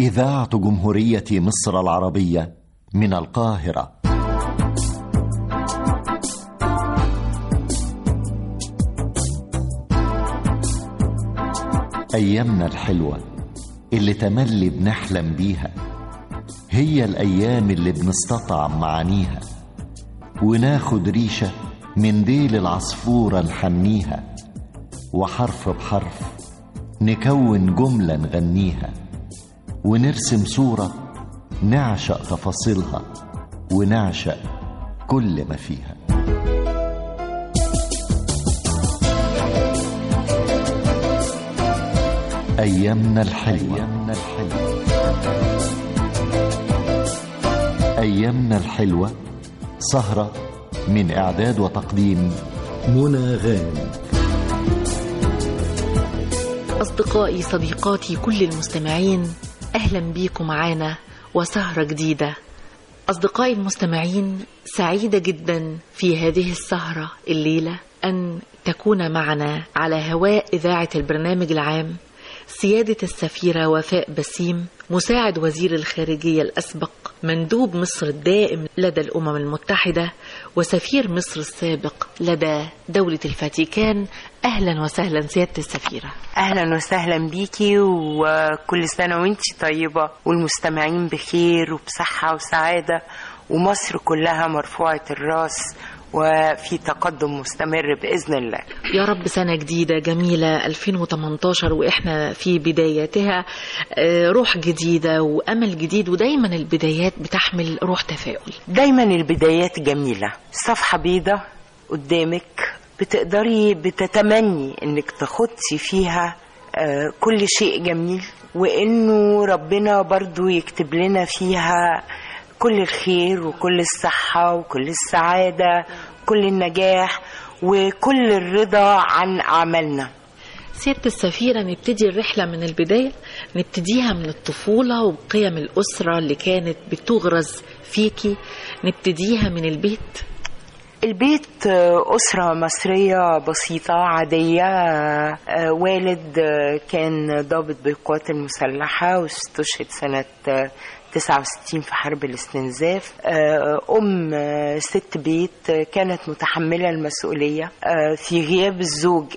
إذاعة جمهورية مصر العربية من القاهرة أيامنا الحلوة اللي تملي بنحلم بيها هي الأيام اللي بنستطعم معانيها وناخد ريشة من ديل العصفورة نحنيها وحرف بحرف نكون جملة نغنيها ونرسم صورة نعشق تفاصيلها ونعشق كل ما فيها أيامنا الحلوة أيامنا الحلوة أيامنا الحلوة سهرة من إعداد وتقديم منى غانم أصدقائي صديقاتي كل المستمعين أهلا بيكم معانا وسهرة جديدة أصدقائي المستمعين سعيدة جدا في هذه السهرة الليلة أن تكون معنا على هواء إذاعة البرنامج العام سيادة السفيرة وفاء بسيم مساعد وزير الخارجية الأسبق مندوب مصر الدائم لدى الأمم المتحدة وسفير مصر السابق لدى دولة الفاتيكان أهلا وسهلا سيادة السفيرة اهلا وسهلا بيكي وكل سنه وانتي طيبه والمستمعين بخير وبصحه وسعاده ومصر كلها مرفوعه الراس وفي تقدم مستمر باذن الله يا رب سنة جديدة جميلة 2018 وإحنا في بداياتها آه، روح جديدة وأمل جديد ودايما البدايات بتحمل روح تفاؤل دايما البدايات جميله صفحه بيضة قدامك بتقدري بتتمني انك تخطي فيها آه، كل شيء جميل وانه ربنا برضو يكتب لنا فيها كل الخير وكل الصحة وكل السعادة وكل النجاح وكل الرضا عن أعمالنا سيادة السفيرة نبتدي الرحلة من البداية نبتديها من الطفولة وقيم الأسرة اللي كانت بتغرز فيكي نبتديها من البيت البيت آه، أسرة مصرية بسيطة عادية آه، والد آه، كان ضابط بالقوات المسلحة واستشهد سنة آه، 69 في حرب الاستنزاف آه، أم آه، ست بيت آه، كانت متحملة المسؤولية آه، في غياب الزوج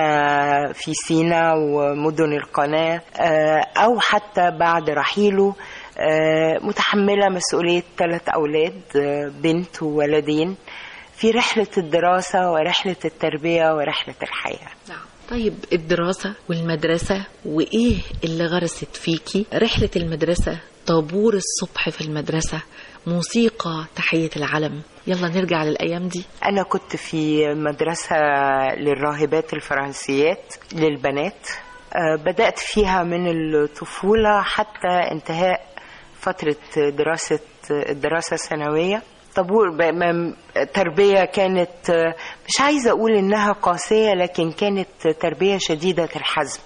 إما في سينا ومدن القناة آه، أو حتى بعد رحيله آه، متحملة مسؤولية ثلاث أولاد آه، بنت وولدين في رحلة الدراسة ورحلة التربية ورحلة الحياة طيب الدراسة والمدرسة وإيه اللي غرست فيكي رحلة المدرسة طابور الصبح في المدرسة موسيقى تحية العلم يلا نرجع للأيام دي أنا كنت في مدرسة للراهبات الفرنسيات للبنات آه، بدأت فيها من الطفولة حتى انتهاء فترة دراسة الدراسة الثانوية طابور ب- م- تربية كانت آه، مش عايزة أقول إنها قاسية لكن كانت تربية شديدة الحزم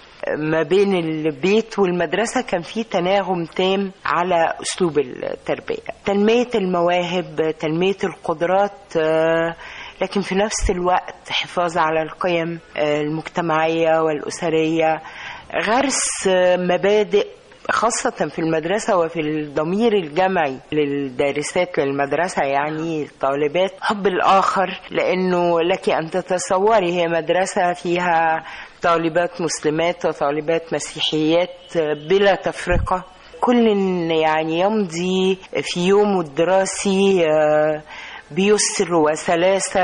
ما بين البيت والمدرسة كان في تناغم تام على أسلوب التربية تنمية المواهب تنمية القدرات آه، لكن في نفس الوقت حفاظ على القيم آه، المجتمعية والأسرية غرس آه، مبادئ خاصة في المدرسة وفي الضمير الجمعي للدارسات للمدرسة يعني الطالبات حب الآخر لأنه لك أن تتصوري هي مدرسة فيها طالبات مسلمات وطالبات مسيحيات بلا تفرقة كل يعني يمضي في يومه الدراسي آه، بيسر وسلاسة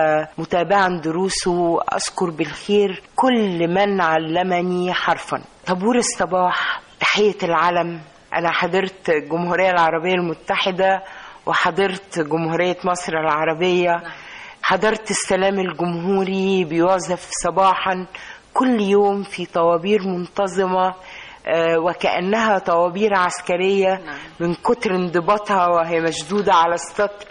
متابعا دروسه أذكر بالخير كل من علمني حرفا طابور الصباح تحية العلم أنا حضرت الجمهورية العربية المتحدة وحضرت جمهورية مصر العربية حضرت السلام الجمهوري بيعزف صباحا كل يوم في طوابير منتظمة آه، وكأنها طوابير عسكرية من كتر انضباطها وهي مشدودة على السطر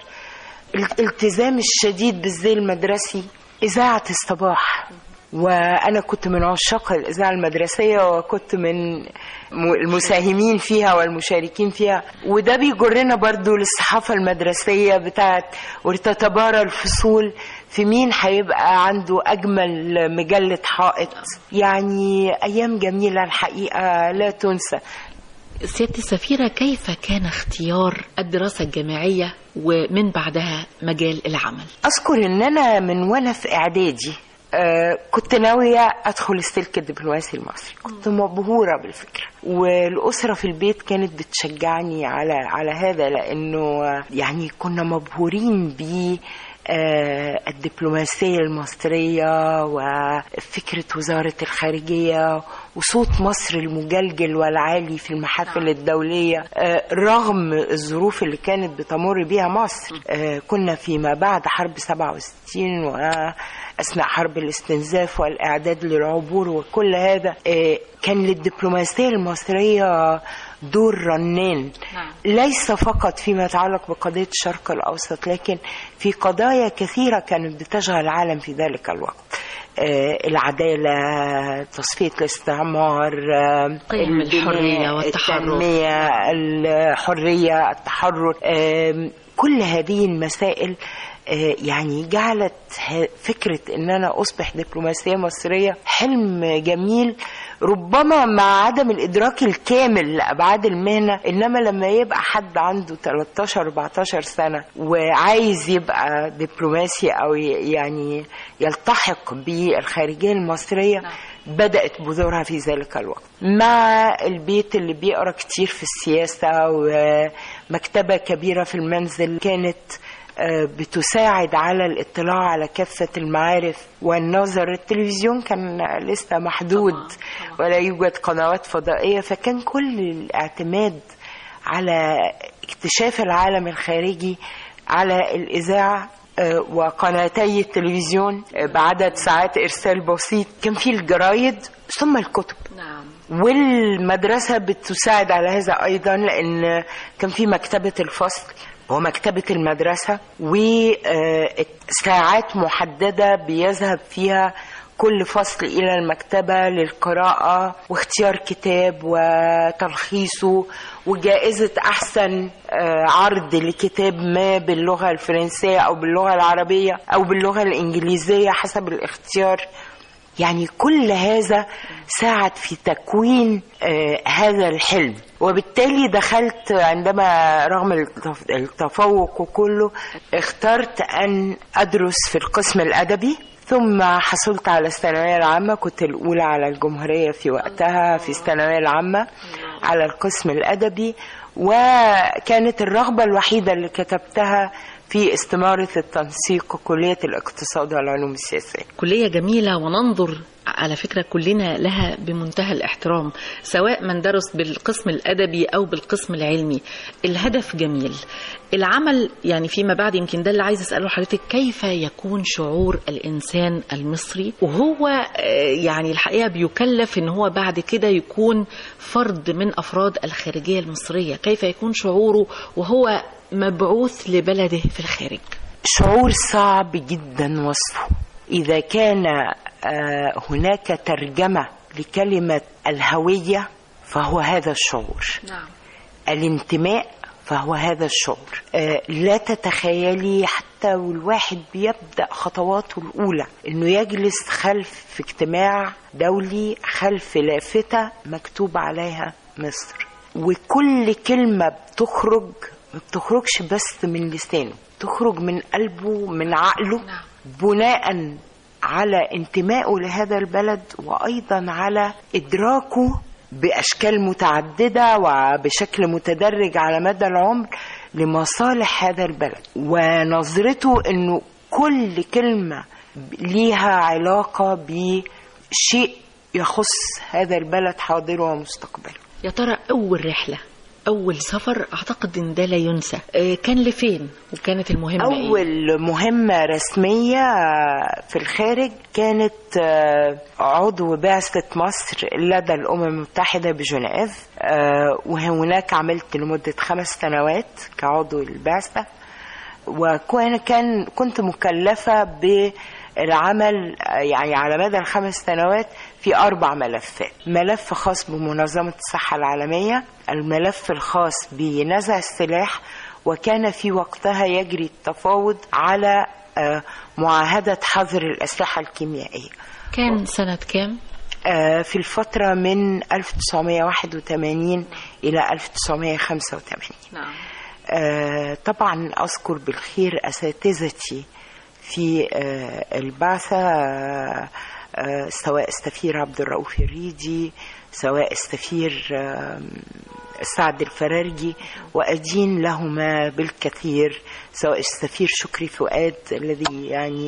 الالتزام الشديد بالزي المدرسي إذاعة الصباح وأنا كنت من عشاق الإذاعة المدرسية وكنت من م- المساهمين فيها والمشاركين فيها وده بيجرنا برضو للصحافة المدرسية بتاعت وتتبارى الفصول في مين هيبقى عنده أجمل مجلة حائط يعني أيام جميلة الحقيقة لا تنسى سيادة السفيرة كيف كان اختيار الدراسة الجامعية ومن بعدها مجال العمل اذكر ان انا من وانا في اعدادي آه، كنت ناوية أدخل السلك الدبلوماسي المصري كنت مبهورة بالفكرة والأسرة في البيت كانت بتشجعني على على هذا لأنه آه، يعني كنا مبهورين ب آه، الدبلوماسية المصرية وفكرة وزارة الخارجية وصوت مصر المجلجل والعالي في المحافل الدولية آه، رغم الظروف اللي كانت بتمر بها مصر آه، كنا فيما بعد حرب 67 وأثناء حرب الاستنزاف والإعداد للعبور وكل هذا آه، كان للدبلوماسية المصرية دور رنان نعم. ليس فقط فيما يتعلق بقضية الشرق الأوسط لكن في قضايا كثيرة كانت بتشغل العالم في ذلك الوقت آه، العدالة تصفية الاستعمار آه، قيم البناء، الحرية والتحرر. التنمية الحرية التحرر آم، كل هذه المسائل آه، يعني جعلت ه- فكرة ان انا اصبح دبلوماسية مصرية حلم جميل ربما مع عدم الادراك الكامل لابعاد المهنة انما لما يبقى حد عنده 13 14 سنة وعايز يبقى دبلوماسي او ي- يعني يلتحق بالخارجية المصرية بدأت بذورها في ذلك الوقت مع البيت اللي بيقرأ كتير في السياسة ومكتبة كبيرة في المنزل كانت آه، بتساعد على الاطلاع على كافة المعارف والنظر التلفزيون كان لسه محدود ولا يوجد قنوات فضائية فكان كل الاعتماد على اكتشاف العالم الخارجي على الإذاعة آه، وقناتي التلفزيون آه، بعدد ساعات إرسال بسيط كان في الجرايد ثم الكتب نعم والمدرسة بتساعد على هذا أيضا لأن كان في مكتبة الفصل ومكتبة المدرسة وساعات محددة بيذهب فيها كل فصل إلى المكتبة للقراءة واختيار كتاب وتلخيصه وجائزة أحسن آه، عرض لكتاب ما باللغة الفرنسية أو باللغة العربية أو باللغة الإنجليزية حسب الاختيار يعني كل هذا ساعد في تكوين آه، هذا الحلم وبالتالي دخلت عندما رغم التف- التفوق وكله اخترت أن أدرس في القسم الأدبي ثم حصلت على الثانوية العامة كنت الأولى على الجمهورية في وقتها في الثانوية العامة على القسم الأدبي وكانت الرغبة الوحيدة اللي كتبتها في استمارة التنسيق كلية الاقتصاد والعلوم السياسية كلية جميلة وننظر على فكرة كلنا لها بمنتهى الاحترام سواء من درس بالقسم الأدبي أو بالقسم العلمي الهدف جميل العمل يعني فيما بعد يمكن ده اللي عايز أسأله حضرتك كيف يكون شعور الإنسان المصري وهو آه، يعني الحقيقة بيكلف إن هو بعد كده يكون فرد من أفراد الخارجية المصرية كيف يكون شعوره وهو مبعوث لبلده في الخارج شعور صعب جدا وصفه إذا كان آه، هناك ترجمة لكلمة الهوية فهو هذا الشعور نعم الانتماء فهو هذا الشعور آه، لا تتخيلي حتى والواحد بيبدأ خطواته الأولى إنه يجلس خلف في اجتماع دولي خلف لافتة مكتوب عليها مصر وكل كلمة بتخرج ما بتخرجش بس من لسانه تخرج من قلبه من عقله نعم. بناء على انتمائه لهذا البلد وايضا على ادراكه باشكال متعدده وبشكل متدرج على مدى العمر لمصالح هذا البلد ونظرته انه كل كلمه ليها علاقه بشيء يخص هذا البلد حاضره ومستقبله يا ترى أول رحلة أول سفر أعتقد إن ده لا ينسى آه، كان لفين وكانت المهمة إيه؟ أول مهمة رسمية في الخارج كانت آه، عضو بعثة مصر لدى الأمم المتحدة بجنيف آه، وهناك عملت لمدة خمس سنوات كعضو البعثة وكان كان كنت مكلفة بالعمل آه، يعني على مدى الخمس سنوات في أربع ملفات ملف خاص بمنظمة الصحة العالمية الملف الخاص بنزع السلاح وكان في وقتها يجري التفاوض على آه، معاهدة حظر الأسلحة الكيميائية كان سنة كام؟ آه، في الفترة من 1981 إلى 1985 نعم آه، طبعا أذكر بالخير أساتذتي في آه، البعثة آه، آه، سواء السفير عبد الرؤوف الريدي سواء السفير آه، سعد الفرارجي وأدين لهما بالكثير سواء السفير شكري فؤاد الذي يعني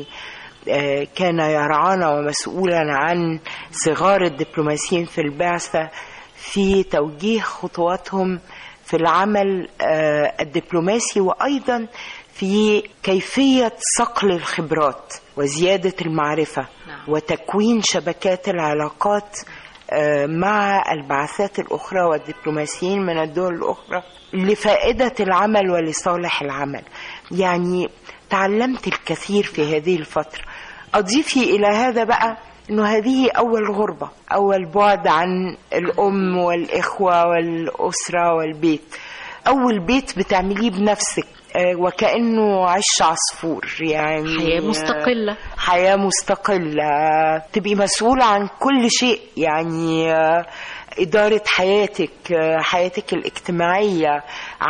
آه، كان يرعانا ومسؤولا عن صغار الدبلوماسيين في البعثة في توجيه خطواتهم في العمل آه، الدبلوماسي وأيضا في كيفية صقل الخبرات وزيادة المعرفة نعم. وتكوين شبكات العلاقات آه، مع البعثات الأخرى والدبلوماسيين من الدول الأخرى لفائدة العمل ولصالح العمل يعني تعلمت الكثير في هذه الفترة أضيفي إلى هذا بقى أنه هذه أول غربة أول بعد عن الأم والإخوة والأسرة والبيت أول بيت بتعمليه بنفسك آه، وكأنه عش عصفور يعني حياة مستقلة حياة مستقلة تبقي مسؤولة عن كل شيء يعني آه، إدارة حياتك آه، حياتك الاجتماعية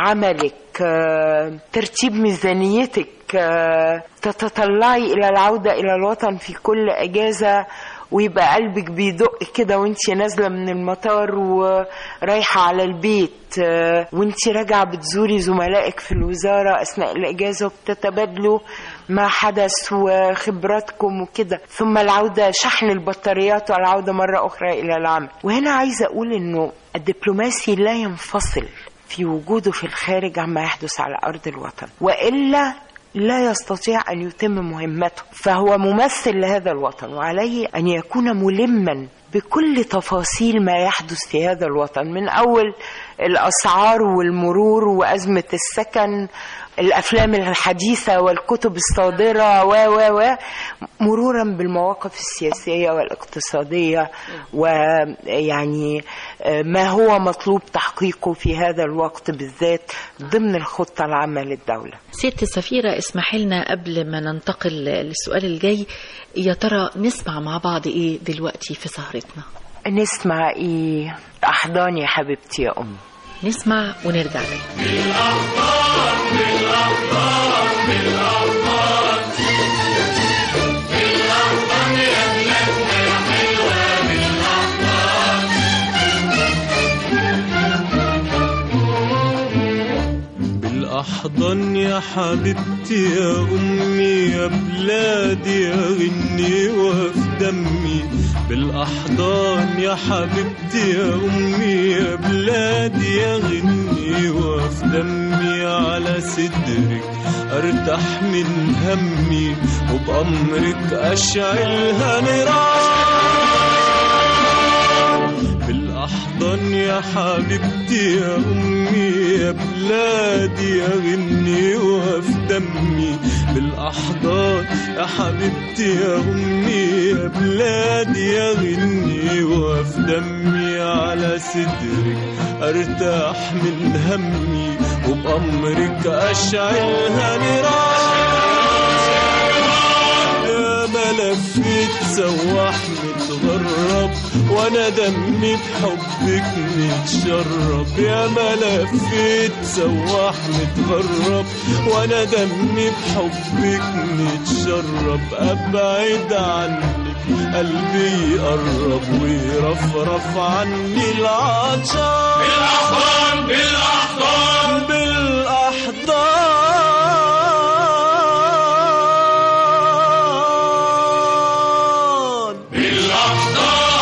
عملك آه، ترتيب ميزانيتك آه، تتطلعي إلى العودة إلى الوطن في كل أجازة ويبقى قلبك بيدق كده وانتي نازلة من المطار ورايحة على البيت آه، وانتي راجعة بتزوري زملائك في الوزارة أثناء الإجازة وبتتبادلوا ما حدث وخبراتكم وكده ثم العودة شحن البطاريات والعودة مرة أخرى إلى العمل وهنا عايزة أقول أنه الدبلوماسي لا ينفصل في وجوده في الخارج عما يحدث على أرض الوطن وإلا لا يستطيع أن يتم مهمته فهو ممثل لهذا الوطن وعليه أن يكون ملما بكل تفاصيل ما يحدث في هذا الوطن من أول الأسعار والمرور وأزمة السكن الأفلام الحديثة والكتب الصادرة و و و مرورا بالمواقف السياسية والاقتصادية ويعني آه، ما هو مطلوب تحقيقه في هذا الوقت بالذات ضمن الخطة العامة للدولة سيادة السفيرة اسمح لنا قبل ما ننتقل للسؤال الجاي يا ترى نسمع مع بعض ايه دلوقتي في سهرتنا نسمع ايه احضان يا حبيبتي يا ام نسمع ونرجع تاني بالأحضان يا حبيبتي يا أمي يا بلادي يا غني وفي دمي بالأحضان يا حبيبتي يا أمي يا بلادي يا غني وفي دمي على صدرك أرتاح من همي وبأمرك أشعلها نيران بالأحضان يا حبيبتي يا أمي يا بلادي يا غني وفي دمي بالأحضان يا حبيبتي يا أمي يا بلادي يا غني وفي دمي على صدرك أرتاح من همي وبأمرك أشعلها نيران يا ما لفيت سواح متغرب وانا دمي بحبك متشرب يا ما لفيت سواح متغرب وانا دمي بحبك متشرب ابعد عنك قلبي يقرب ويرفرف عني العطشان بالاحضان بالاحضان بالاحضان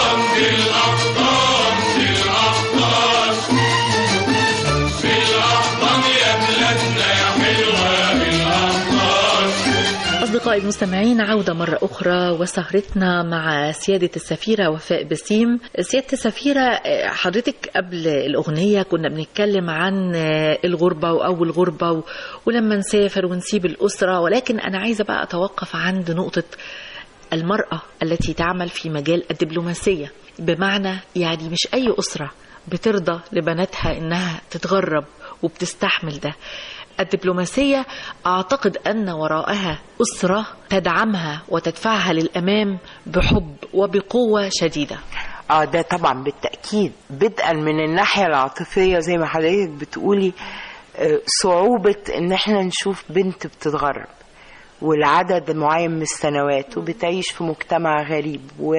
أصدقائي المستمعين عودة مرة أخرى وسهرتنا مع سيادة السفيرة وفاء بسيم سيادة السفيرة آه، حضرتك قبل الأغنية كنا بنتكلم عن آه، الغربة وأول غربة و- ولما نسافر ونسيب الأسرة ولكن أنا عايزة بقى أتوقف عند نقطة المرأة التي تعمل في مجال الدبلوماسية بمعنى يعني مش أي أسرة بترضى لبناتها إنها تتغرب وبتستحمل ده الدبلوماسية أعتقد أن وراءها أسرة تدعمها وتدفعها للأمام بحب وبقوة شديدة اه ده طبعا بالتاكيد بدءا من الناحيه العاطفيه زي ما حضرتك بتقولي آه، صعوبه ان احنا نشوف بنت بتتغرب والعدد معين من السنوات وبتعيش في مجتمع غريب و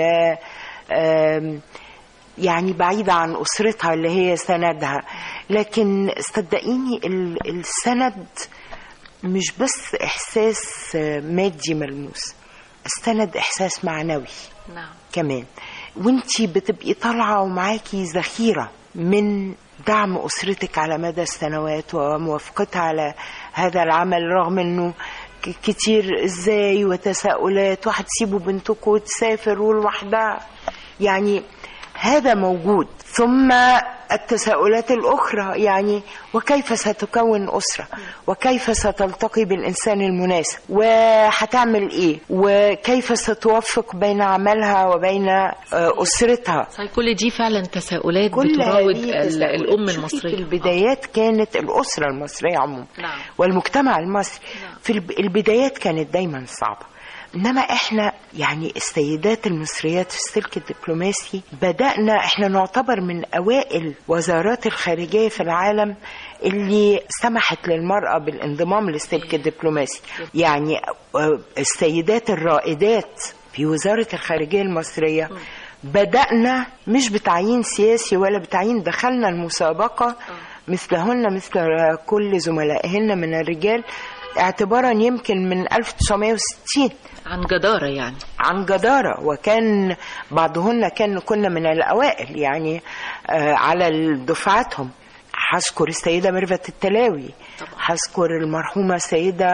آم، يعني بعيدة عن أسرتها اللي هي سندها لكن صدقيني ال- السند مش بس إحساس آه، مادي ملموس السند إحساس معنوي نعم كمان وانتي بتبقي طالعة ومعاكي ذخيرة من دعم أسرتك على مدى السنوات وموافقتها على هذا العمل رغم أنه ك- كتير ازاي وتساؤلات وهتسيبوا بنتكم وتسافر ولوحدها يعني هذا موجود ثم التساؤلات الأخرى يعني وكيف ستكون أسرة وكيف ستلتقي بالإنسان المناسب وهتعمل إيه وكيف ستوفق بين عملها وبين آه، أسرتها صحيح كل دي فعلا تساؤلات كل بتراود هذه ال- تساؤلات. الأم شوفي المصرية في البدايات كانت الأسرة المصرية عموما نعم. والمجتمع المصري نعم. في الب- البدايات كانت دايما صعبة انما احنا يعني السيدات المصريات في السلك الدبلوماسي بدأنا احنا نعتبر من اوائل وزارات الخارجية في العالم اللي سمحت للمرأة بالانضمام للسلك الدبلوماسي يعني آه، السيدات الرائدات في وزارة الخارجية المصرية بدأنا مش بتعيين سياسي ولا بتعيين دخلنا المسابقة مثلهن مثل كل زملائهن من الرجال اعتبارا يمكن من 1960 عن جدارة يعني عن جدارة وكان بعضهن كان كنا من الأوائل يعني آه على دفعتهم هذكر السيدة ميرفت التلاوي هذكر المرحومة السيدة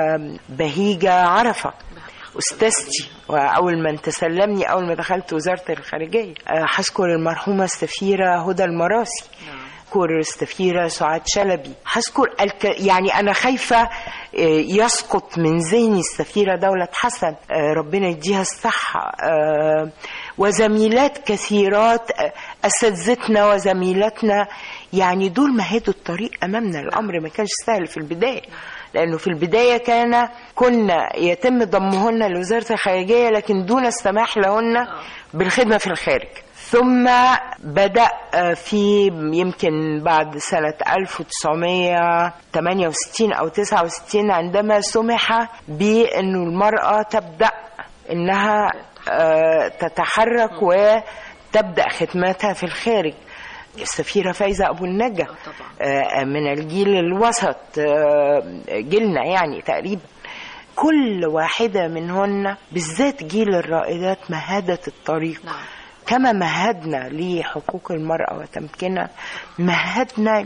بهيجة عرفة أستاذتي وأول من تسلمني أول ما دخلت وزارة الخارجية آه، هذكر المرحومة السفيرة هدى المراسي هذكر السفيرة سعاد شلبي هذكر الك... يعني أنا خايفة آه، يسقط من ذهني السفيرة دولة حسن آه، ربنا يديها الصحة آه، وزميلات كثيرات آه، أساتذتنا وزميلاتنا يعني دول مهدوا الطريق أمامنا الأمر ما كانش سهل في البداية لأنه في البداية كان كنا يتم ضمهن لوزارة الخارجية لكن دون السماح لهن بالخدمة في الخارج ثم بدأ آه، في يمكن بعد سنة 1968 أو 69 عندما سمح بأنه المرأة تبدأ أنها آه، تتحرك وتبدأ خدماتها في الخارج السفيرة فايزة أبو النجا طبعا. آه، من الجيل الوسط آه، جيلنا يعني تقريبا كل واحدة منهن بالذات جيل الرائدات مهدت الطريق نعم. كما مهدنا لحقوق المرأة وتمكينها مهدنا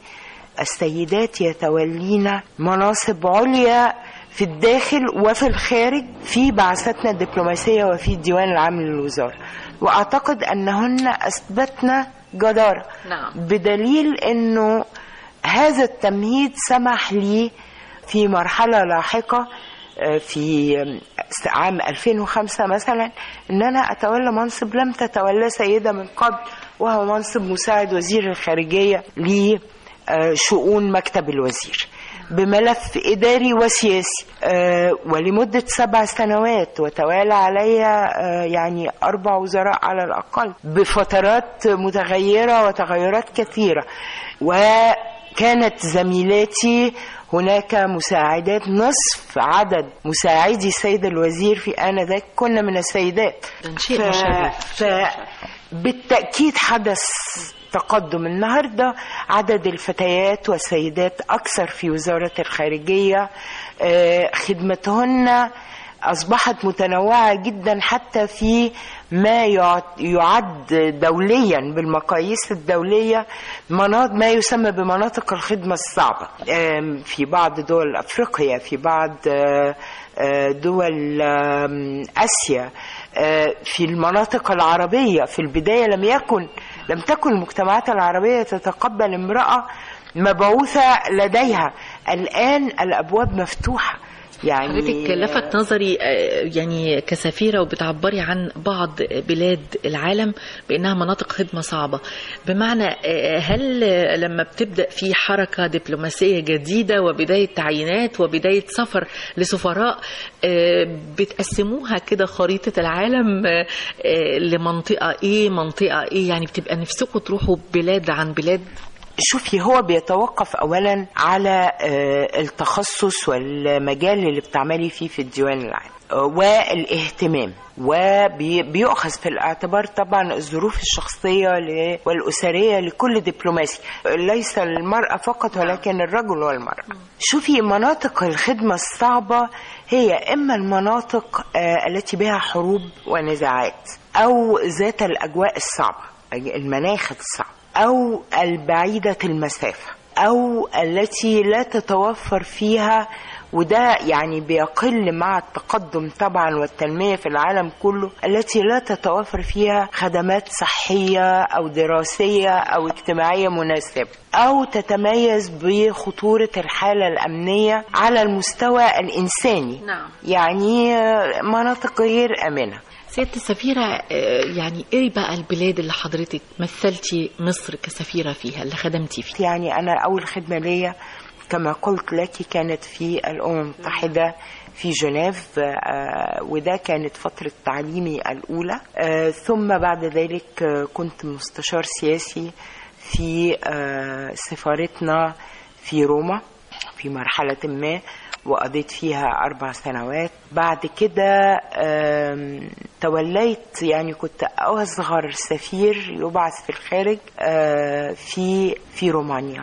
للسيدات يتولين مناصب عليا في الداخل وفي الخارج في بعثتنا الدبلوماسية وفي الديوان العام للوزارة وأعتقد أنهن أثبتنا جدارة نعم. بدليل أنه هذا التمهيد سمح لي في مرحلة لاحقة آه، في آه، عام 2005 مثلا ان انا اتولى منصب لم تتولى سيده من قبل وهو منصب مساعد وزير الخارجيه لشؤون مكتب الوزير بملف اداري وسياسي آه، ولمده سبع سنوات وتوالى علي آه، يعني اربع وزراء على الاقل بفترات متغيره وتغيرات كثيره وكانت زميلاتي هناك مساعدات نصف عدد مساعدي السيد الوزير في آنذاك كنا من السيدات ده شيء مشرف. بالتأكيد حدث تقدم النهارده عدد الفتيات والسيدات أكثر في وزارة الخارجية آه، خدمتهن أصبحت متنوعة جدا حتى في ما يعد- يعد دوليا بالمقاييس الدولية مناطق ما يسمى بمناطق الخدمة الصعبة آم، في بعض دول أفريقيا في بعض آه، آه، دول آم، آسيا آه، في المناطق العربية في البداية لم يكن لم تكن المجتمعات العربية تتقبل امرأة مبعوثة لديها الآن الأبواب مفتوحة يعني حضرتك لفت نظري آه، يعني كسفيرة وبتعبري عن بعض بلاد العالم بأنها مناطق خدمة صعبة بمعنى آه، هل آه، لما بتبدأ في حركة دبلوماسية جديدة وبداية تعيينات وبداية سفر لسفراء آه، بتقسموها كده خريطة العالم آه، آه، لمنطقة ايه منطقة ايه يعني بتبقى نفسكم تروحوا بلاد عن بلاد شوفي هو بيتوقف اولا على آه، التخصص والمجال اللي بتعملي فيه في الديوان العام آه، والاهتمام وبيؤخذ في الاعتبار طبعا الظروف الشخصية ل- والأسرية لكل دبلوماسي ليس المرأة فقط ولكن الرجل والمرأة شوفي مناطق الخدمة الصعبة هي إما المناطق آه، التي بها حروب ونزاعات أو ذات الأجواء الصعبة المناخ الصعب أو البعيدة المسافة أو التي لا تتوفر فيها وده يعني بيقل مع التقدم طبعا والتنمية في العالم كله التي لا تتوفر فيها خدمات صحية أو دراسية أو اجتماعية مناسبة أو تتميز بخطورة الحالة الأمنية على المستوى الإنساني نعم. يعني آه، مناطق غير آمنة سيادة السفيرة آه، يعني ايه بقى البلاد اللي حضرتك مثلتي مصر كسفيرة فيها اللي خدمتي فيها يعني أنا أول خدمة ليا كما قلت لك كانت في الأمم المتحدة في جنيف آه، وده كانت فترة تعليمي الأولى آه، ثم بعد ذلك آه، كنت مستشار سياسي في آه، سفارتنا في روما في مرحلة ما وقضيت فيها أربع سنوات بعد كده آم، توليت يعني كنت أصغر سفير يبعث في الخارج آه، في في رومانيا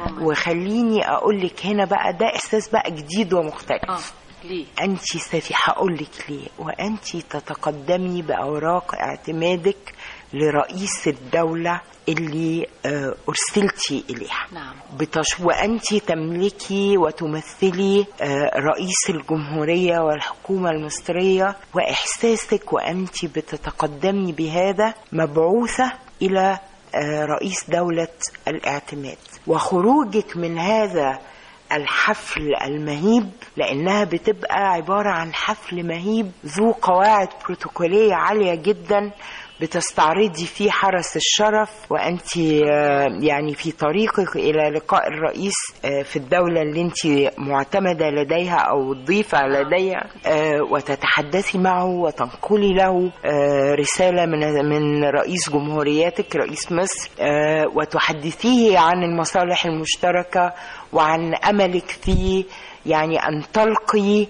وخليني أقول لك هنا بقى ده إحساس بقى جديد ومختلف اه ليه أنت سفي هقول لك ليه وأنت تتقدمي بأوراق اعتمادك لرئيس الدولة اللي آه، أرسلتي إليها نعم بتش... وأنت تملكي وتمثلي آه، رئيس الجمهورية والحكومة المصرية وإحساسك وأنت بتتقدمي بهذا مبعوثة إلى آه، رئيس دولة الاعتماد وخروجك من هذا الحفل المهيب لأنها بتبقى عبارة عن حفل مهيب ذو قواعد بروتوكولية عالية جدا بتستعرضي فيه حرس الشرف وانت آه، يعني في طريقك الى لقاء الرئيس آه، في الدوله اللي انت معتمده لديها او ضيفه لديها آه، وتتحدثي معه وتنقلي له آه، رساله من من رئيس جمهوريتك رئيس مصر آه، وتحدثيه عن المصالح المشتركه وعن املك في يعني ان تلقي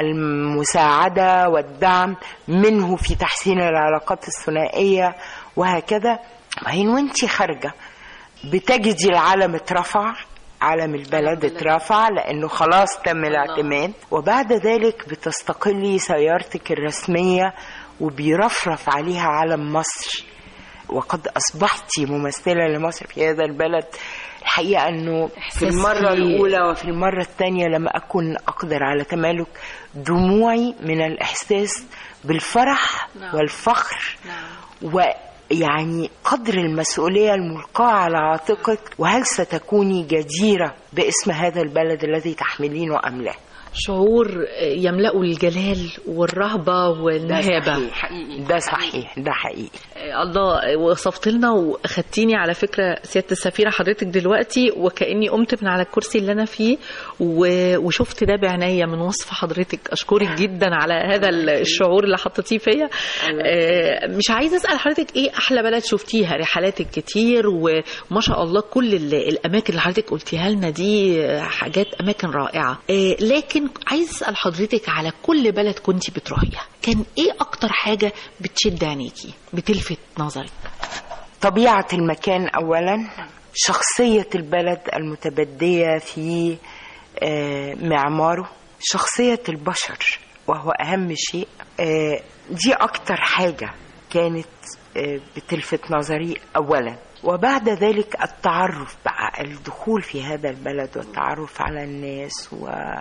المساعدة والدعم منه في تحسين العلاقات الثنائية وهكذا بعدين وانت خارجة بتجدي العلم اترفع علم البلد اترفع لانه خلاص تم الاعتماد وبعد ذلك بتستقلي سيارتك الرسمية وبيرفرف عليها علم مصر وقد اصبحت ممثله لمصر في هذا البلد الحقيقه انه في إحساس المره فيه- الاولى وفي المره الثانيه لما اكن اقدر على تمالك دموعي من الاحساس بالفرح نعم. والفخر نعم. ويعني قدر المسؤوليه الملقاه على عاتقك وهل ستكوني جديره باسم هذا البلد الذي تحملينه ام لا شعور يملأ الجلال والرهبة والمهابة حقيقي ده صحيح ده حقيقي الله وصفت لنا واخدتيني على فكره سياده السفيره حضرتك دلوقتي وكاني قمت من على الكرسي اللي انا فيه و- وشفت ده بعناية من وصف حضرتك اشكرك جدا على هذا الشعور اللي حطيتيه فيا آه، مش عايزه اسال حضرتك ايه احلى بلد شفتيها رحلاتك كتير وما شاء الله كل ال- الاماكن اللي حضرتك قلتيها لنا دي حاجات اماكن رائعه آه، لكن عايز اسال حضرتك على كل بلد كنت بتروحيها كان ايه اكتر حاجه بتشد عينيكي بتلفت نظرك طبيعة المكان أولا شخصية البلد المتبدية في آه، معماره شخصية البشر وهو أهم شيء آه، دي أكتر حاجة كانت آه، بتلفت نظري أولا وبعد ذلك التعرف بقى الدخول في هذا البلد والتعرف على الناس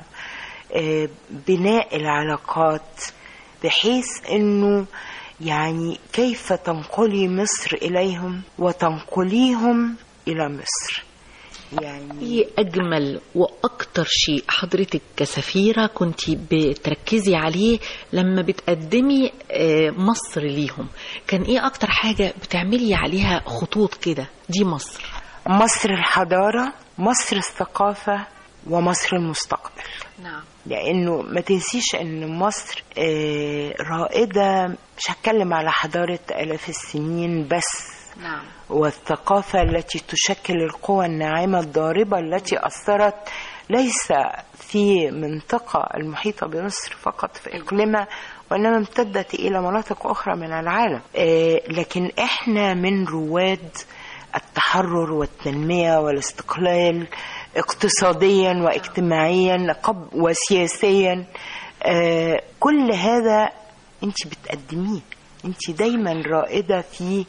وبناء العلاقات بحيث انه يعني كيف تنقلي مصر اليهم وتنقليهم الى مصر يعني ايه اجمل واكتر شيء حضرتك كسفيره كنت بتركزي عليه لما بتقدمي آه، مصر ليهم كان ايه اكتر حاجه بتعملي عليها خطوط كده دي مصر مصر الحضارة مصر الثقافة ومصر المستقبل نعم لانه ما تنسيش ان مصر آه، رائده مش هتكلم على حضاره الاف السنين بس نعم والثقافه التي تشكل القوى الناعمه الضاربه التي اثرت ليس في منطقه المحيطه بمصر فقط في اقليمها وانما امتدت الى مناطق اخرى من العالم آه، لكن احنا من رواد التحرر والتنميه والاستقلال اقتصاديا واجتماعيا قب- وسياسيا آه، كل هذا انت بتقدميه انت دايما رائده في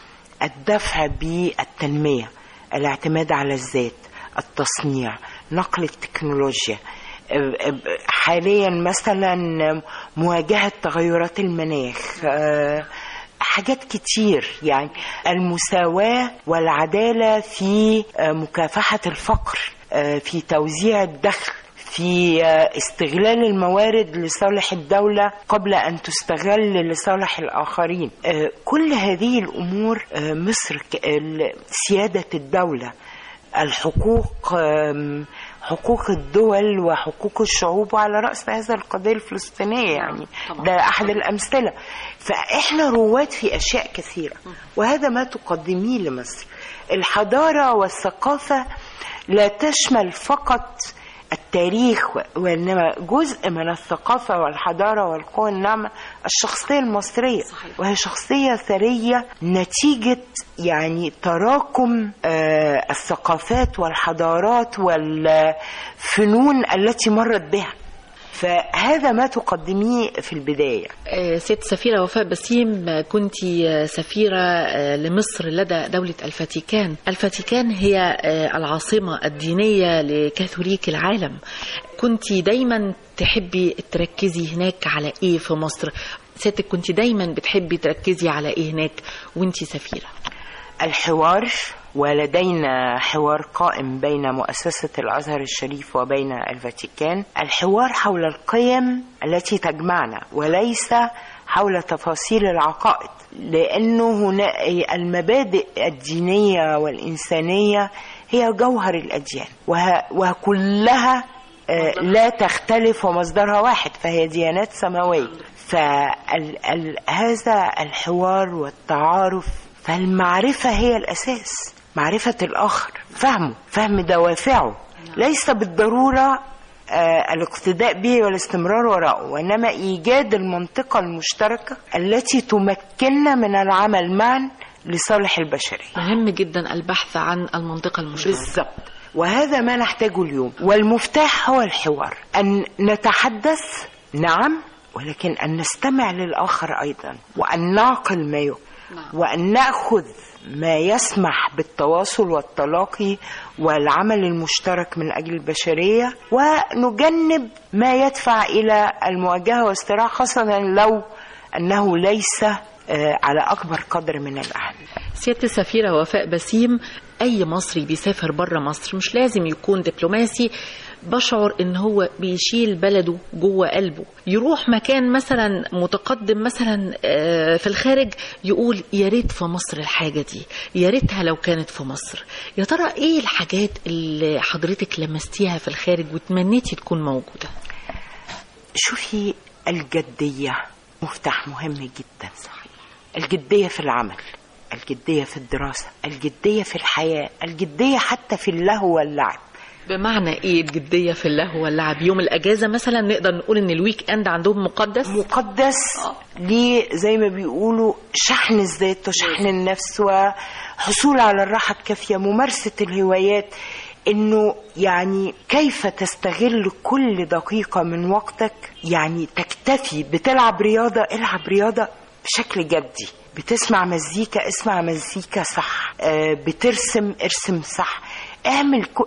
الدفع بالتنميه الاعتماد على الذات التصنيع نقل التكنولوجيا آه، آه، حاليا مثلا مواجهه تغيرات المناخ آه، حاجات كتير يعني المساواة والعدالة في آه، مكافحة الفقر آه، في توزيع الدخل في آه، استغلال الموارد لصالح الدولة قبل أن تستغل لصالح الآخرين آه، كل هذه الأمور آه، مصر ك- ال- سيادة الدولة الحقوق آم، حقوق الدول وحقوق الشعوب وعلى رأس هذا القضية الفلسطينية يعني طبعاً. ده أحد الأمثلة فإحنا رواد في أشياء كثيرة وهذا ما تقدميه لمصر الحضارة والثقافة لا تشمل فقط التاريخ و- وإنما جزء من الثقافة والحضارة والقوى الناعمة الشخصية المصرية صحيح. وهي شخصية ثرية نتيجة يعني تراكم آه، الثقافات والحضارات والفنون التي مرت بها فهذا ما تقدميه في البداية آه، ست سفيرة وفاء بسيم آه، كنت آه، سفيرة آه، لمصر لدى دولة الفاتيكان الفاتيكان هي آه، العاصمة الدينية لكاثوليك العالم كنت دايما تحبي تركزي هناك على ايه في مصر ستك كنت دايما بتحبي تركزي على ايه هناك وانت سفيرة الحوار ولدينا حوار قائم بين مؤسسة الأزهر الشريف وبين الفاتيكان الحوار حول القيم التي تجمعنا وليس حول تفاصيل العقائد لأنه هنا المبادئ الدينية والإنسانية هي جوهر الأديان وه- وكلها آه، لا تختلف ومصدرها واحد فهي ديانات سماوية فهذا الحوار والتعارف فالمعرفة هي الأساس معرفة الآخر فهمه فهم دوافعه ليس بالضرورة آه، الاقتداء به والاستمرار وراءه وإنما إيجاد المنطقة المشتركة التي تمكننا من العمل معا لصالح البشرية مهم جدا البحث عن المنطقة المشتركة بالضبط وهذا ما نحتاجه اليوم والمفتاح هو الحوار أن نتحدث نعم ولكن أن نستمع للآخر أيضا وأن نعقل ما يقول نعم. وأن نأخذ ما يسمح بالتواصل والتلاقي والعمل المشترك من أجل البشرية ونجنب ما يدفع إلى المواجهة والصراع خاصة لو أنه ليس آه، على أكبر قدر من الأهمية سيادة السفيرة وفاء بسيم أي مصري بيسافر بره مصر مش لازم يكون دبلوماسي بشعر ان هو بيشيل بلده جوه قلبه يروح مكان مثلا متقدم مثلا آه، في الخارج يقول يا ريت في مصر الحاجه دي يا ريتها لو كانت في مصر يا ترى ايه الحاجات اللي حضرتك لمستيها في الخارج وتمنيتي تكون موجوده شوفي الجدية مفتاح مهم جدا صحيح الجدية في العمل الجدية في الدراسة الجدية في الحياة الجدية حتى في اللهو واللعب بمعنى ايه الجديه في اللهو واللعب يوم الاجازه مثلا نقدر نقول ان الويك اند عندهم مقدس مقدس ليه زي ما بيقولوا شحن الذات وشحن النفس وحصول على الراحة الكافية ممارسة الهوايات انه يعني كيف تستغل كل دقيقة من وقتك يعني تكتفي بتلعب رياضة العب رياضة بشكل جدي بتسمع مزيكا اسمع مزيكا صح آه، بترسم ارسم صح اعمل كل ح-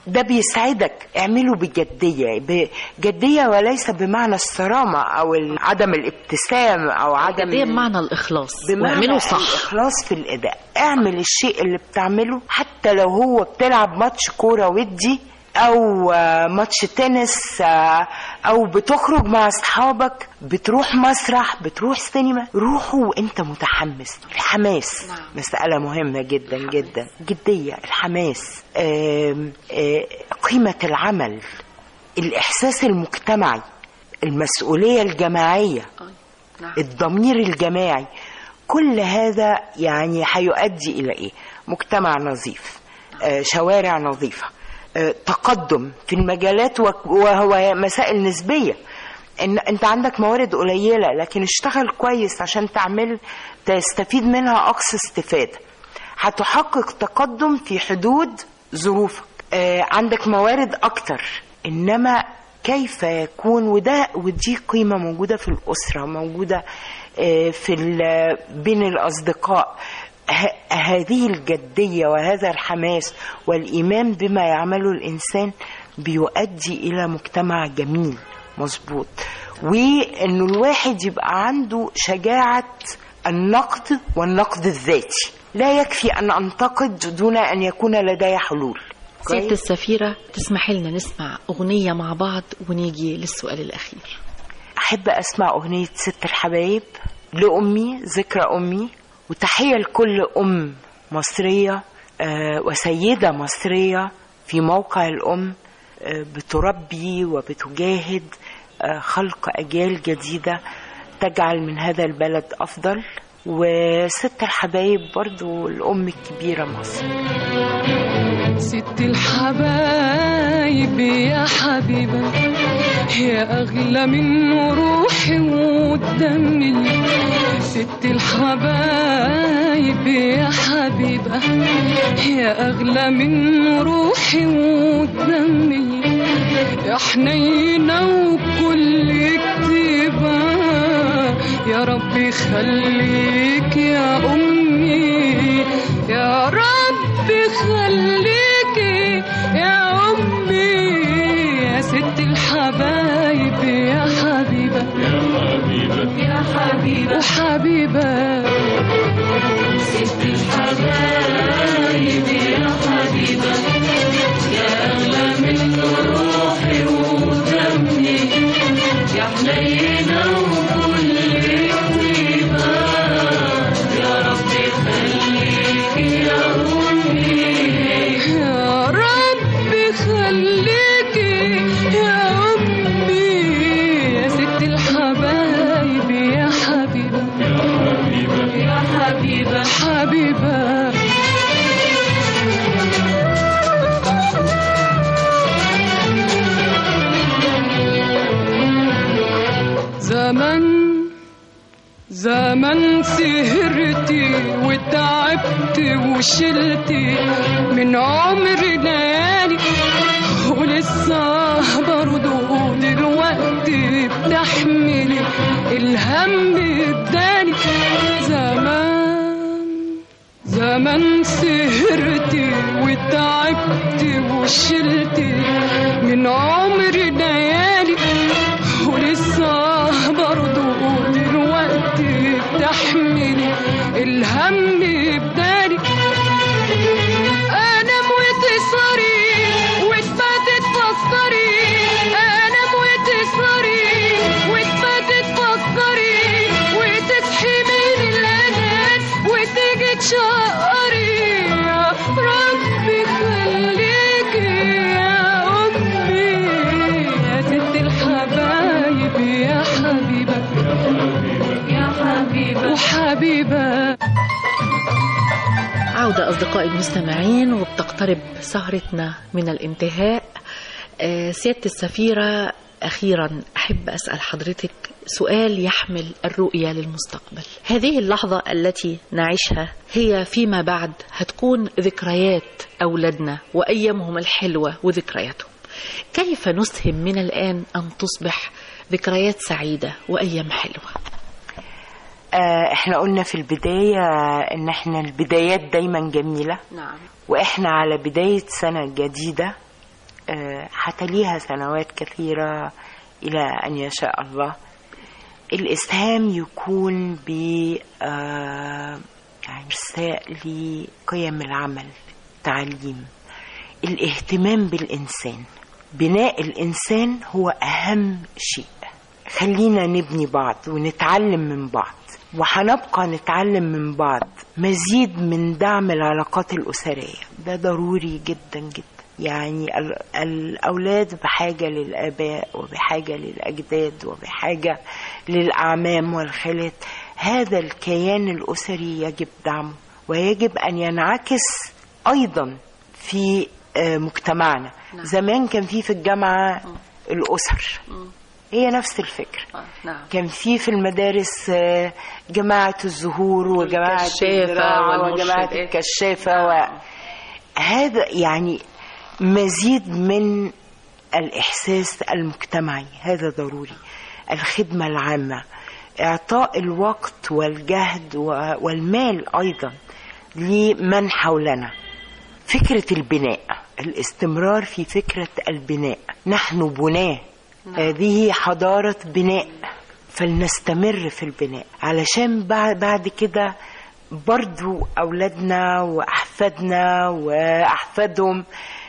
ده بيسعدك اعمله بجدية بجدية وليس بمعنى الصرامة أو عدم الابتسام أو عدم دي بمعنى الإخلاص بمعنى واعمله صح الإخلاص في الأداء اعمل الشيء اللي بتعمله حتى لو هو بتلعب ماتش كورة ودي أو آه، ماتش تنس آه، أو بتخرج مع أصحابك بتروح مسرح بتروح سينما روحوا وأنت متحمس الحماس نعم. مسألة مهمة جدا جدا جدية الحماس آم، آه، قيمة العمل الإحساس المجتمعي المسؤولية الجماعية نعم. الضمير الجماعي كل هذا يعني هيؤدي الى ايه مجتمع نظيف آه، شوارع نظيفه آه، تقدم في المجالات وك- وهو مسائل نسبيه ان انت عندك موارد قليله لكن اشتغل كويس عشان تعمل تستفيد منها اقصى استفاده هتحقق تقدم في حدود ظروفك آه، عندك موارد اكتر انما كيف يكون وده ودي قيمه موجوده في الاسره موجوده آه، في ال- بين الاصدقاء ه- هذه الجديه وهذا الحماس والايمان بما يعمله الانسان بيؤدي الى مجتمع جميل مظبوط وانه الواحد يبقى عنده شجاعه النقد والنقد الذاتي لا يكفي ان انتقد دون ان يكون لدي حلول سيادة كويس؟ السفيرة تسمحي لنا نسمع أغنية مع بعض ونيجي للسؤال الأخير أحب أسمع أغنية ست الحبايب لأمي ذكرى أمي وتحية لكل أم مصرية آه، وسيدة مصرية في موقع الأم آه، بتربي وبتجاهد آه، خلق أجيال جديدة تجعل من هذا البلد أفضل وست الحبايب برضو الأم الكبيرة مصر ست الحبايب يا حبيبة يا أغلى من روحي ودمي ست الحبايب يا حبيبة يا أغلى من روحي ودمي يا حنينة وكل كتيبة يا رب يخليك يا أمي يا رب خليكي يا أمي يا ست الحبايب يا حبيبة يا حبيبة يا حبيبة وحبيبة ست الحبايب يا حبيبة يا أغلى من روحي ودمي يا حنينة وكل طيبة يا رب خليكي يا أمي يا رب خليكي يا أمي يا ست الحبايب يا حبيبة يا حبيبة يا حبيبة حبيبة زمن زمن سهرتي وتعبت وشلتي من عمر ليالي ولسه برضه دلوقتي بتحملي الهم الداني زمان زمان سهرتي وتعبت وشلتي من عمر ليالي ولسه برضه دلوقتي بتحملي الهم بدالي انام وتسهري وتباتي تفكري انام وتسهري وتباتي تفكري وتصحي من الانام وتيجي تشقري يا ربي خليكي يا امي يا ست الحبايب يا حبيبه يا حبيبه وحبيبه عودة أصدقائي المستمعين وبتقترب سهرتنا من الانتهاء آه، سيادة السفيرة أخيرا أحب أسأل حضرتك سؤال يحمل الرؤية للمستقبل هذه اللحظة التي نعيشها هي فيما بعد هتكون ذكريات أولادنا وأيامهم الحلوة وذكرياتهم كيف نسهم من الآن أن تصبح ذكريات سعيدة وأيام حلوة آه، احنا قلنا في البداية ان احنا البدايات دايما جميلة نعم واحنا على بداية سنة جديدة آه، هتليها سنوات كثيرة إلى أن يشاء الله الإسهام يكون ب آه، يعني إرساء لقيم العمل تعليم الاهتمام بالإنسان بناء الإنسان هو أهم شيء خلينا نبني بعض ونتعلم من بعض وهنبقى نتعلم من بعض مزيد من دعم العلاقات الأسرية ده ضروري جدا جدا يعني ال- الأولاد بحاجة للآباء وبحاجة للأجداد وبحاجة للأعمام والخالات هذا الكيان الأسري يجب دعمه ويجب أن ينعكس أيضا في آه، مجتمعنا نعم. زمان كان في في الجامعة الأسر هي نفس الفكرة نعم كان في في المدارس آه، جماعة الزهور وجماعة والكشافة الزراعة والمرشدات. وجماعة الكشافة و... هذا يعني مزيد من الإحساس المجتمعي هذا ضروري الخدمة العامة إعطاء الوقت والجهد و- والمال أيضا لمن حولنا فكرة البناء الاستمرار في فكرة البناء نحن بناه هذه حضارة بناء فلنستمر في البناء علشان بعد, بعد كده برضو أولادنا وأحفادنا وأحفادهم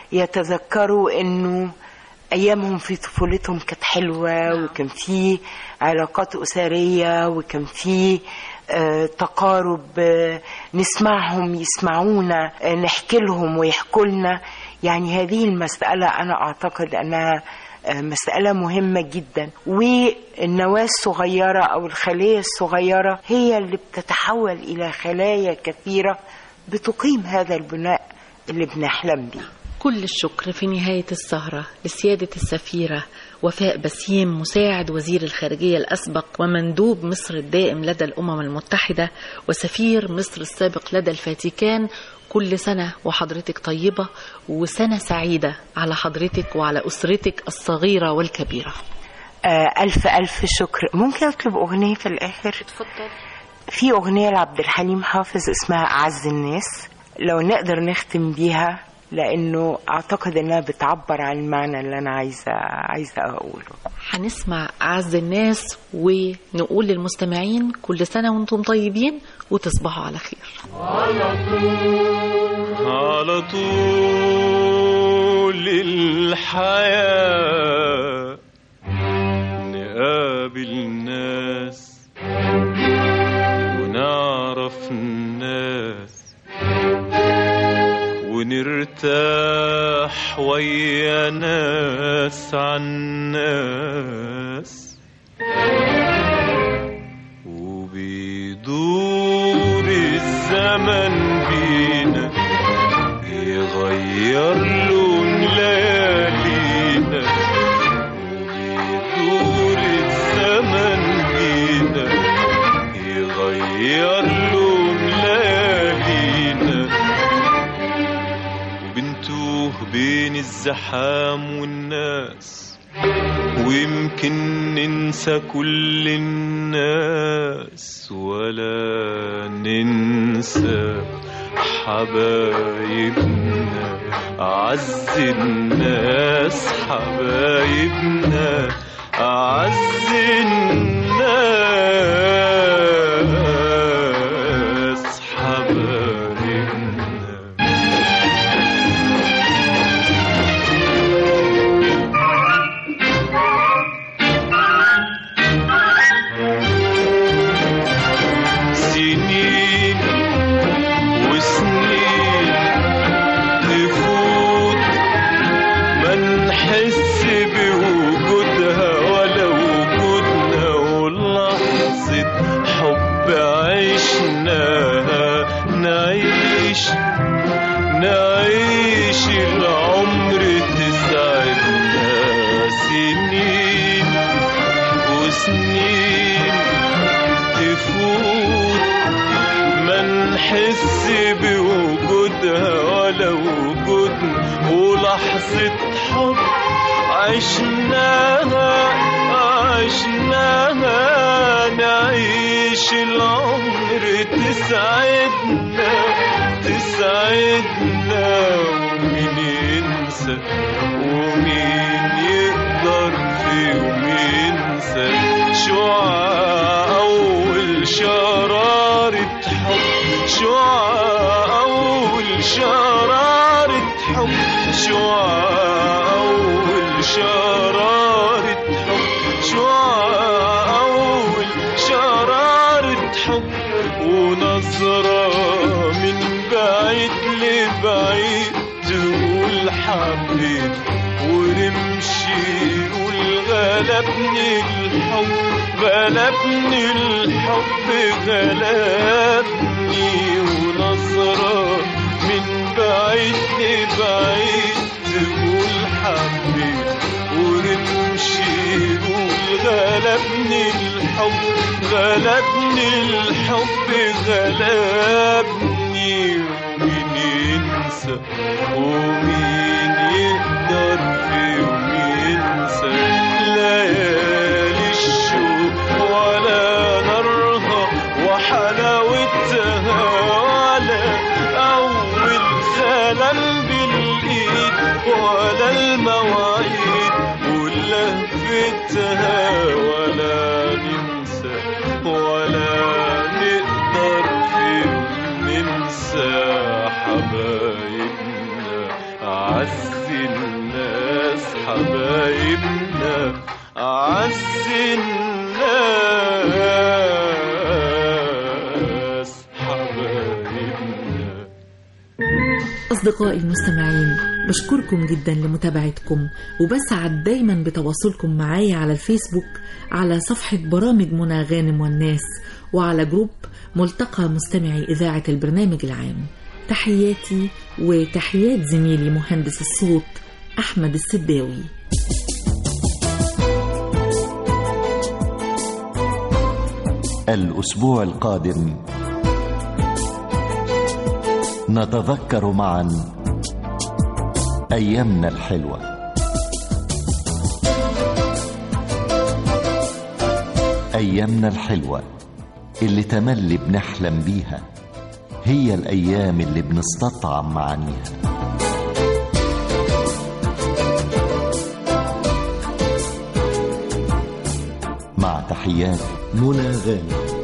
يتذكروا أنه أيامهم في طفولتهم كانت حلوة وكان في علاقات أسرية وكان في آه، تقارب آه، نسمعهم يسمعونا آه، نحكي لهم ويحكوا لنا يعني هذه المسألة أنا أعتقد أنها آه، مسألة مهمة جدا والنواة الصغيرة أو الخلية الصغيرة هي اللي بتتحول إلى خلايا كثيرة بتقيم هذا البناء اللي بنحلم بيه كل الشكر في نهاية السهرة لسيادة السفيرة وفاء بسيم مساعد وزير الخارجية الأسبق ومندوب مصر الدائم لدى الأمم المتحدة وسفير مصر السابق لدى الفاتيكان كل سنة وحضرتك طيبة وسنة سعيدة على حضرتك وعلى أسرتك الصغيرة والكبيرة آه، ألف ألف شكر ممكن أطلب أغنية في الآخر اتفضل في أغنية لعبد الحليم حافظ اسمها أعز الناس لو نقدر نختم بيها لأنه أعتقد إنها بتعبر عن المعنى اللي أنا عايزة عايزة أقوله هنسمع أعز الناس ونقول للمستمعين كل سنة وانتم طيبين وتصبحوا على خير على طول الحياة نقابل ناس ونعرف الناس ونرتاح ويا ناس عن ناس وبيدور الزمن بينا يغير لون ليالينا وبيدور الزمن بينا يغير لون ليالينا وبنتوه بين الزحام والناس ويمكن ننسى كل الناس ولا ننسى حبايبنا أعز الناس حبايبنا أعز الناس حبايبنا سنين وسنين تفوت ما نحس بوجودها ولا وجودنا ولحظة حب عشناها نعيش نعيش العمر تسعدنا سنين وسنين تفوت ما نحس بوجودها ولا وجودنا ولحظة حب عشناها عشناها نعيش العمر تسعدنا تسعدنا ومين ينسى ومين شرارة حب شعاع أول شرارة حب ونظرة من بعيد لبعيد تقول حبيت ورمشي يقول غلبني الحب غلبني الحب غلبني ونظرة من بعيد لبعيد تقول حبيت ورمشي يقول غلبني الحب غلبني الحب غلبني ومين ينسى ومين يقدر في يوم ينسى ليالي الشوق ولا نارها وحلاوتها ولا أول سلام بالإيد ولا المواعيد ولهفتها ولا ننسى ولا نقدر في يوم ننسى حبايبنا أعز الناس حبايبنا أعز الناس حبايبنا أصدقائي المستمعين بشكركم جدا لمتابعتكم وبسعد دايما بتواصلكم معايا على الفيسبوك على صفحة برامج منى غانم والناس وعلى جروب ملتقى مستمعي إذاعة البرنامج العام تحياتي وتحيات زميلي مهندس الصوت أحمد السداوي الأسبوع القادم نتذكر معا أيامنا الحلوة أيامنا الحلوة اللي تملي بنحلم بيها هي الأيام اللي بنستطعم معانيها مع تحيات منى غانم